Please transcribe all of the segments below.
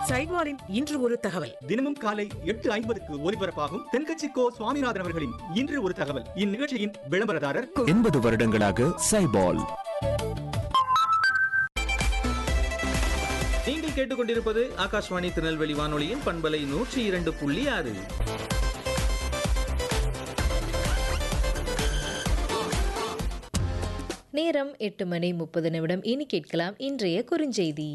சைவாரின் இன்று ஒரு தகவல் தினமும் காலை எட்டு ஐம்பதுக்கு ஒலிபரப்பாகும் தென்கட்சி கோ சுவாமிநாதன் அவர்களின் இன்று ஒரு தகவல் இந்நிகழ்ச்சியின் விளம்பரதாரர் எண்பது வருடங்களாக சைபால் நீங்கள் கேட்டுக்கொண்டிருப்பது ஆகாஷ்வாணி திருநெல்வேலி வானொலியின் பண்பலை நூற்றி இரண்டு புள்ளி ஆறு நேரம் எட்டு மணி முப்பது நிமிடம் இனி கேட்கலாம் இன்றைய குறுஞ்செய்தி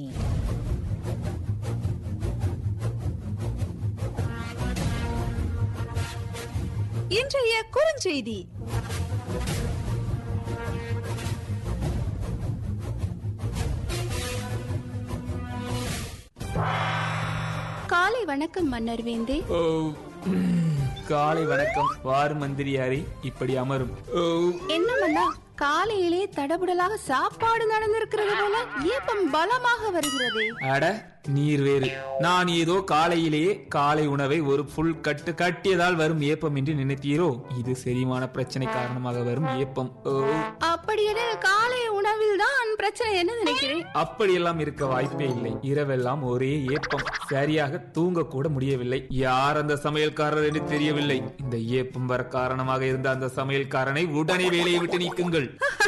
இன்றைய குறுஞ்செய்தி காலை வணக்கம் மன்னர் வேந்தே ஓ, காலை வணக்கம் வாரு மந்திரியாரி இப்படி அமரும் ஓ, என்ன மன்னா காலையிலே தடபுடலாக சாப்பாடு நடந்திருக்கிறது போல ஏப்பம் பலமாக வருகிறதே அட நீர் வேறு நான் ஏதோ காலையிலேயே காலை உணவை ஒரு புல் கட்டு கட்டியதால் வரும் ஏப்பம் என்று நினைத்தீரோ இது செரிமான பிரச்சனை காரணமாக வரும் ஏப்பம் ஓ, அப்படியென காலை உணவில் தான் பிரச்சனை என்ன நினைக்கிறேன் அப்படியெல்லாம் இருக்க வாய்ப்பே இல்லை இரவெல்லாம் ஒரே ஏப்பம் சரியாக தூங்க கூட முடியவில்லை யார் அந்த சமையல்காரர் என்று தெரியவில்லை இந்த ஏப்பம் வர காரணமாக இருந்த அந்த சமையல்காரனை உடனே வேலையை விட்டு நீக்குங்கள்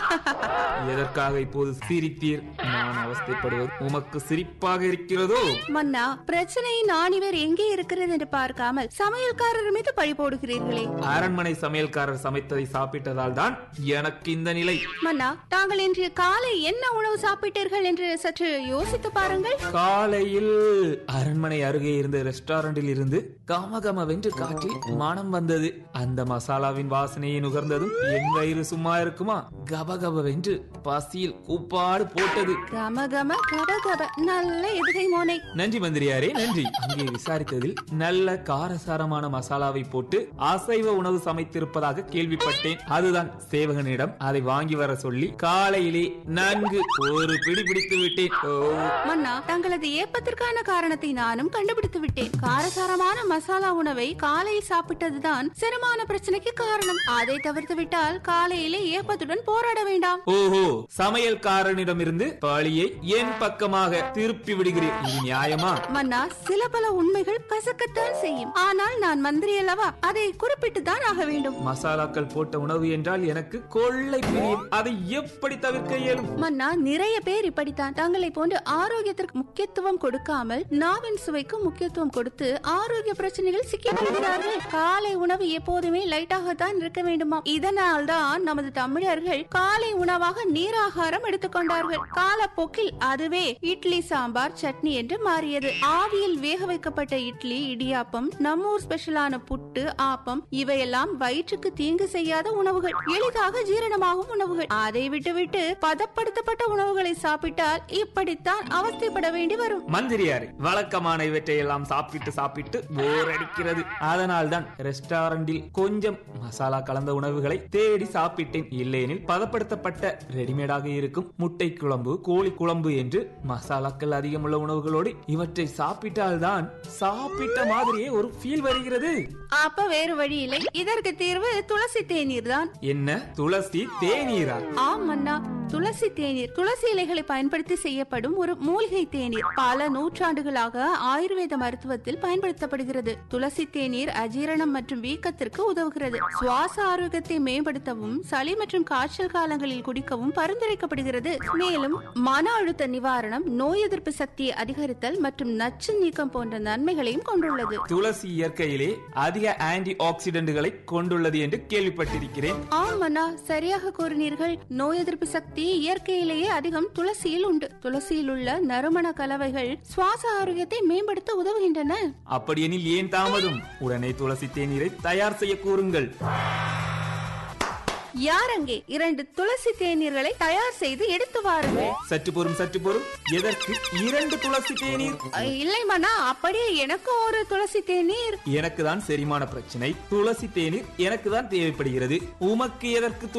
எதற்காக இப்போது சிரித்தீர் நான் அவஸ்தைப்படுவது உமக்கு சிரிப்பாக இருக்கிறதோ மன்னா பிரச்சனையின் ஆணிவர் எங்கே இருக்கிறது என்று பார்க்காமல் சமையல்காரர் மீது பழி போடுகிறீர்களே அரண்மனை சமையல்காரர் சமைத்ததை சாப்பிட்டதால் தான் எனக்கு இந்த நிலை மன்னா தாங்கள் இன்று காலை என்ன உணவு சாப்பிட்டீர்கள் என்று சற்று யோசித்து பாருங்கள் காலையில் அரண்மனை அருகே இருந்த ரெஸ்டாரண்டில் இருந்து கமகமவென்று காற்றில் மனம் வந்தது அந்த மசாலாவின் வாசனையை நுகர்ந்ததும் என் வயிறு சும்மா இருக்குமா கபகபவென்று பசியில் கூப்பாடு போட்டது கம கம கப கப நல்ல எதுகை மோனை நன்றி மந்திரியாரே நன்றி அங்கே விசாரித்ததில் நல்ல காரசாரமான மசாலாவை போட்டு அசைவ உணவு சமைத்திருப்பதாக கேள்விப்பட்டேன் அதுதான் சேவகனிடம் அதை வாங்கி வர சொல்லி காலையிலே நன்கு ஒரு பிடி பிடித்து விட்டேன் ஓ மன்னா தங்களது ஏப்பத்திற்கான காரணத்தை நானும் கண்டுபிடித்து விட்டேன் காரசாரமான மசாலா உணவை காலையில் சாப்பிட்டதுதான் செரிமான பிரச்சனைக்கு காரணம் அதை தவிர்த்து விட்டால் காலையிலே ஏப்பத்துடன் போராட வேண்டாம் ஓஹோ சமையல்காரனிடமிருந்து பழியை என் பக்கமாக திருப்பி விடுகிறேன் இது நியாயமா மன்னா சில பல உண்மைகள் கசக்கத்தான் செய்யும் ஆனால் நான் மந்திரி அல்லவா அதை குறிப்பிட்டு தான் ஆக வேண்டும் மசாலாக்கள் போட்ட உணவு என்றால் எனக்கு கொள்ளை பிரியம் அதை எப்படி தவிர்க்க இயலும் மன்னா நிறைய பேர் இப்படித்தான் தங்களை போன்று ஆரோக்கியத்திற்கு முக்கியத்துவம் கொடுக்காமல் நாவின் சுவைக்கு முக்கியத்துவம் கொடுத்து ஆரோக்கிய பிரச்சனைகள் சிக்கிக் கொள்கிறார்கள் காலை உணவு எப்போதுமே லைட்டாகத்தான் இருக்க வேண்டுமா இதனால் தான் நமது தமிழர்கள் காலை உணவாக நீராகாரம் எடுத்துக்கொண்டார்கள் காலப்போக்கில் அதுவே இட்லி சாம்பார் சட்னி என்று மாறியது ஆவியில் வேக வைக்கப்பட்ட இட்லி இடியாப்பம் நம்மூர் ஸ்பெஷலான புட்டு ஆப்பம் இவையெல்லாம் வயிற்றுக்கு தீங்கு செய்யாத உணவுகள் எளிதாக ஜீரணமாகும் உணவுகள் அதை விட்டுவிட்டு பதப்படுத்தப்பட்ட உணவுகளை சாப்பிட்டால் இப்படித்தான் அவஸ்தைப்பட வேண்டி வரும் மந்திரியாரே வழக்கமான இவற்றை எல்லாம் சாப்பிட்டு சாப்பிட்டு போர் அடிக்கிறது அதனால் தான் ரெஸ்டாரண்டில் கொஞ்சம் மசாலா கலந்த உணவுகளை தேடி சாப்பிட்டேன் இல்லையெனில் பதப்படுத்தப்பட்ட ரெடிமேடாக இருக்கும் முட்டை குழம்பு கோழி குழம்பு என்று மசாலாக்கள் அதிகமுள்ள உணவுகளோடு இவற்றை சாப்பிட்டால்தான் சாப்பிட்ட மாதிரியே ஒரு ஃபீல் வருகிறது அப்ப வேறு வழி இல்லை இதற்கு தீர்வு துளசி தேநீர் தான் என்ன துளசி தேநீரா ஆம் மன்னா துளசி தேநீர் துளசி இலைகளை பயன்படுத்தி செய்யப்படும் ஒரு மூலிகை தேநீர் பல நூற்றாண்டுகளாக ஆயுர்வேத மருத்துவத்தில் பயன்படுத்தப்படுகிறது துளசி தேநீர் அஜீரணம் மற்றும் வீக்கத்திற்கு உதவுகிறது சுவாச ஆரோக்கியத்தை மேம்படுத்தவும் சளி மற்றும் காய்ச்சல் காலங்களில் குடிக்கவும் பரிந்துரைக்கப்படுகிறது மேலும் மன அழுத்த நிவாரணம் நோய் எதிர்ப்பு சக்தியை அதிகரித்தல் மற்றும் நச்சு நீக்கம் போன்ற நன்மைகளையும் கொண்டுள்ளது துளசி இயற்கையிலே அதிக ஆன்டி ஆக்சிடென்ட்களை கொண்டுள்ளது என்று கேள்விப்பட்டிருக்கிறேன் ஆம் மன்னா சரியாக கூறினீர்கள் நோய் எதிர்ப்பு சக்தி இயற்கையிலேயே அதிகம் துளசியில் உண்டு துளசியில் உள்ள நறுமண கலவைகள் சுவாச ஆரோக்கியத்தை மேம்படுத்த உதவுகின்றன அப்படியெனில் ஏன் தாமதம் உடனே துளசி தேநீரை தயார் செய்ய கூறுங்கள் யார் அங்கே இரண்டு துளசி தேநீர்களை தயார் செய்து எடுத்து வாருங்கள் சற்று பொறும் சற்று பொறும் எதற்கு இரண்டு துளசி தேநீர் அ, இல்லை மன்னா அப்படியே எனக்கு ஒரு துளசி தேநீர் எனக்கு தான் செரிமான பிரச்சனை துளசி தேநீர் எனக்கு தான் தேவைப்படுகிறது உமக்கு எதற்கு